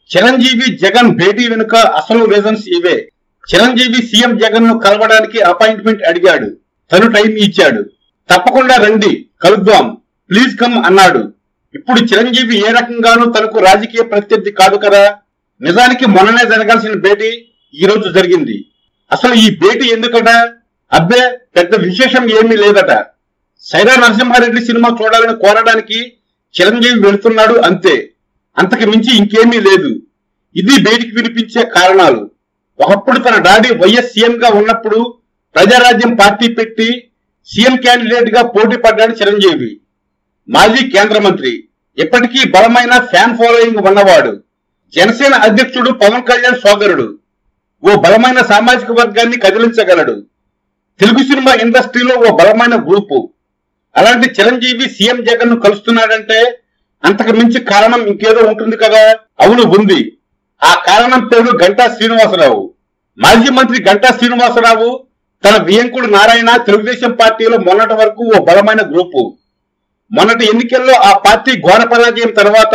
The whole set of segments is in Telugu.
చిరంజీవి జగన్ భేటీ వెనుక అసలు రీజన్స్ ఇవే చిరంజీవి సీఎం జగన్ ను కలవడానికి అపాయింట్మెంట్ అడిగాడు తను టైం ఇచ్చాడు తప్పకుండా రండి కలుద్దాం ప్లీజ్ కమ్ అన్నాడు ఇప్పుడు చిరంజీవి ఏ రకంగానూ తనకు రాజకీయ ప్రత్యర్థి కాదు కదా నిజానికి మొన్ననే జరగాల్సిన భేటీ ఈ రోజు జరిగింది అసలు ఈ భేటీ ఎందుకట అబ్బే పెద్ద విశేషం ఏమీ లేదట సైరా నరసింహారెడ్డి సినిమా చూడాలని కోరడానికి చిరంజీవి వెళుతున్నాడు అంతే అంతకు మించి ఇంకేమీ లేదు ఇది బయటికి వినిపించే కారణాలు ఒకప్పుడు తన డాడీ వైఎస్ సీఎం గా ఉన్నప్పుడు ప్రజారాజ్యం పార్టీ పెట్టి సీఎం క్యాండిడేట్ గా పోటీ పడ్డాడు చిరంజీవి మాజీ కేంద్ర మంత్రి ఇప్పటికీ బలమైన ఫ్యాన్ ఫాలోయింగ్ ఉన్నవాడు జనసేన అధ్యక్షుడు పవన్ కళ్యాణ్ సోదరుడు ఓ బలమైన సామాజిక వర్గాన్ని కదిలించగలడు తెలుగు సినిమా ఇండస్ట్రీలో ఓ బలమైన గ్రూపు అలాంటి చిరంజీవి సీఎం జగన్ ను కలుస్తున్నాడంటే అంతకు మించి కారణం ఇంకేదో ఉంటుంది కదా అవును ఉంది ఆ కారణం పేరు గంటా శ్రీనివాసరావు మాజీ మంత్రి గంటా శ్రీనివాసరావు తన వియంకుడు నారాయణ తెలుగుదేశం పార్టీలో మొన్నటి వరకు ఓ బలమైన గ్రూపు మొన్నటి ఎన్నికల్లో ఆ పార్టీ ఘోర పరాజయం తర్వాత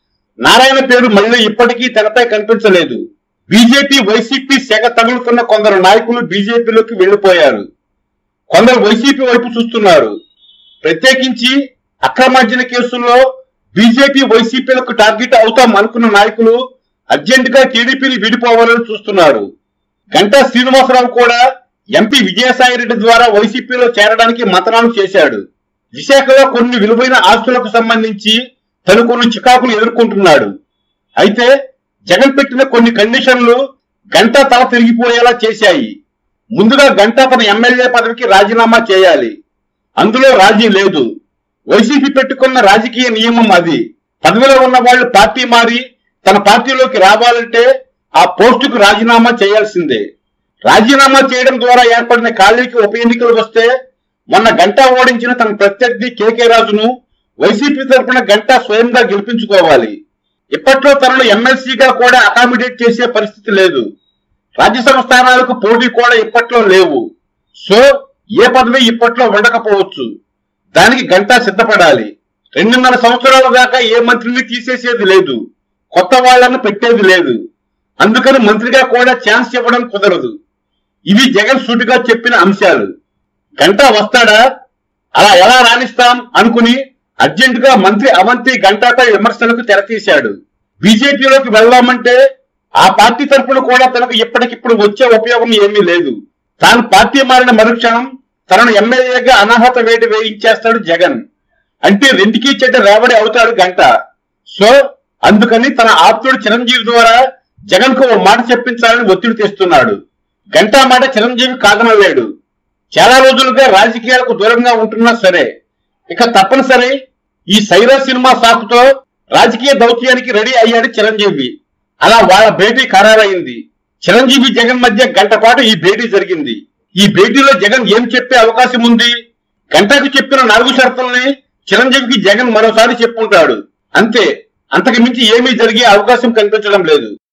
నారాయణ పేరు మళ్ళీ ఇప్పటికీ తెరపై కనిపించలేదు బీజేపీ వైసీపీ సెగ తగులుతున్న కొందరు నాయకులు బీజేపీలోకి వెళ్లిపోయారు కొందరు వైసీపీ వైపు చూస్తున్నారు ప్రత్యేకించి అక్రమార్జన కేసుల్లో బీజేపీ వైసీపీలకు టార్గెట్ అవుతాం అనుకున్న నాయకులు అర్జెంట్ గా టీడీపీని విడిపోవాలని చూస్తున్నారు గంటా శ్రీనివాసరావు కూడా ఎంపీ విజయసాయిరెడ్డి ద్వారా వైసీపీలో చేరడానికి మతనాలు చేశాడు విశాఖలో కొన్ని విలువైన ఆస్తులకు సంబంధించి తను కొన్ని చికాకులు ఎదుర్కొంటున్నాడు అయితే జగన్ పెట్టిన కొన్ని కండిషన్లు గంటా తల తిరిగిపోయేలా చేశాయి ముందుగా గంటా తన ఎమ్మెల్యే పదవికి రాజీనామా చేయాలి అందులో రాజీ లేదు వైసీపీ పెట్టుకున్న రాజకీయ నియమం అది పదవిలో ఉన్న వాళ్ళు పార్టీ మారి తన పార్టీలోకి రావాలంటే ఆ పోస్టుకు రాజీనామా చేయాల్సిందే రాజీనామా చేయడం ద్వారా ఏర్పడిన ఖాళీకి ఉప ఎన్నికలు వస్తే మొన్న గంటా ఓడించిన తన ప్రత్యర్థి కేకే రాజును వైసీపీ తరఫున గంటా స్వయంగా గెలిపించుకోవాలి ఇప్పట్లో తనను ఎమ్మెల్సీగా కూడా అకామిడేట్ చేసే పరిస్థితి లేదు రాజ్యసభ స్థానాలకు పోటీ కూడా ఇప్పట్లో లేవు సో ఏ పదవి ఇప్పట్లో ఉండకపోవచ్చు దానికి గంటా సిద్ధపడాలి రెండున్నర సంవత్సరాల దాకా ఏ మంత్రిని తీసేసేది లేదు కొత్త వాళ్లను పెట్టేది లేదు అందుకని మంత్రిగా కూడా ఛాన్స్ ఇవ్వడం కుదరదు ఇవి జగన్ సూటిగా చెప్పిన అంశాలు గంటా వస్తాడా అలా ఎలా రాణిస్తాం అనుకుని అర్జెంట్ గా మంత్రి అవంతి గంటాపై విమర్శలకు తెరతీశాడు బీజేపీలోకి వెళ్దామంటే ఆ పార్టీ తరఫున కూడా తనకు ఇప్పటికిప్పుడు వచ్చే ఉపయోగం ఏమీ లేదు తాను పార్టీ మారిన మరుక్షణం తనను ఎమ్మెల్యేగా అనాహత వేటు వేయించేస్తాడు జగన్ అంటే రెండుకి చెడ్డ రాబడి అవుతాడు గంట సో అందుకని తన ఆప్తుడు చిరంజీవి ద్వారా జగన్ కు ఓ మాట చెప్పించాలని ఒత్తిడి తెస్తున్నాడు గంటా మాట చిరంజీవి కాదనలేడు చాలా రోజులుగా రాజకీయాలకు దూరంగా ఉంటున్నా సరే ఇక తప్పనిసరి ఈ సైరా సినిమా సాకుతో రాజకీయ దౌత్యానికి రెడీ అయ్యాడు చిరంజీవి అలా వాళ్ళ భేటీ ఖరారైంది చిరంజీవి జగన్ మధ్య గంట పాటు ఈ భేటీ జరిగింది ఈ భేటీలో జగన్ ఏం చెప్పే అవకాశం ఉంది గంటకు చెప్పిన నాలుగు షరతుల్ని చిరంజీవికి జగన్ మరోసారి చెప్పుకుంటాడు అంతే అంతకు మించి ఏమీ జరిగే అవకాశం కనిపించడం లేదు